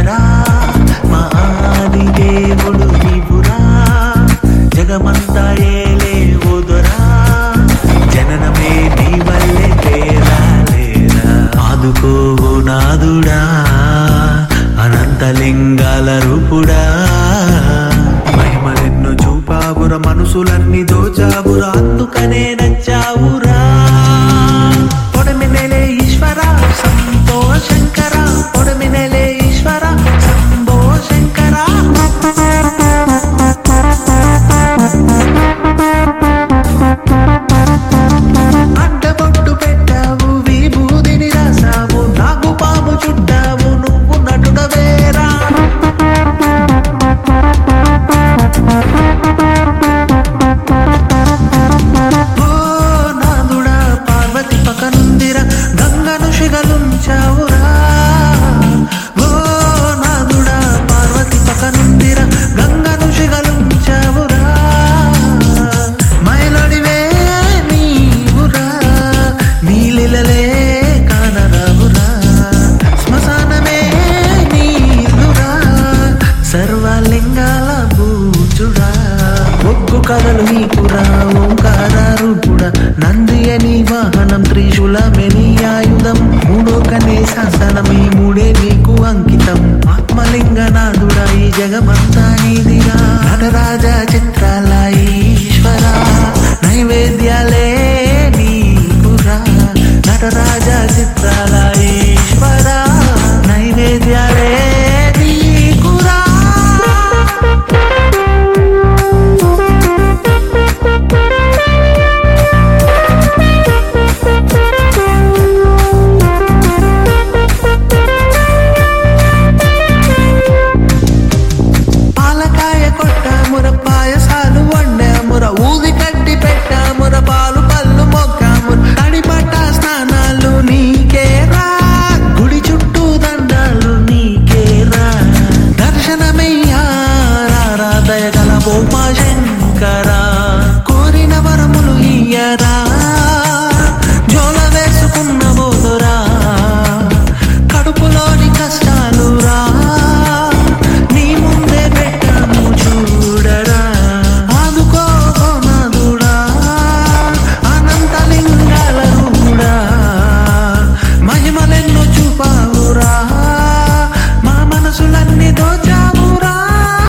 శంకరా మా ఆది దేవుడు నీవురా జగమంతా ఏలే ఓదొరా జననమే నీ వల్లే తేరా లేరా ఆదుకోవు నాదుడా అనంతలింగాల రూపుడా మహిమలెన్నో చూపావుర మనసులన్నీ దోచావురా అందుకనే నచ్చావురా పొడమినెలే ఈశ్వర సంతో శంకర పొడమినెలే ఈశ్వర సంభో శంకర అడ్డబొట్టు పెట్టావు విభూదిని రాసావు నాకు పాము చుట్టావు నువ్వు నటుడవేరా ఓ నాదుడా పార్వతి పకనుందిరా గంగను శిగలుంచావురా ఓ నాదుడా పార్వతి పకనుందిరా గంగను శిగలుంచావురా మైలడివే నీవురా నీలిలలే కానరావురా శ్మశానమే నీలురా సర్వలింగాల బూచుడా ఒగ్గు కథలు నీకురా ఓంకార రూపుడా నంది అని వాహనం త్రిశూలమే నీ ఆయుధం మూడో కనే శాసనం ఈ మూడే నీకు అంకితం ఆత్మలింగనాథుడా ఈ జగమంతా నీదిరా నటరాజ చిత్రాల ఈశ్వర నైవేద్యాలే నీకురా నటరాజ చిత్రాల ఈశ్వర నైవేద్యాలే నీకురా పాలకాయ కొట్టాముర పాయసాలు వండాముర ఊది కట్టి పెట్టాముర పాలు పళ్ళు మొక్కాముర తడిపట్ట స్నానాలు నీకేరా గుడి చుట్టూ దండాలు నీకేరా దర్శనమయ్యారా దయగల బొమ్మ శంకర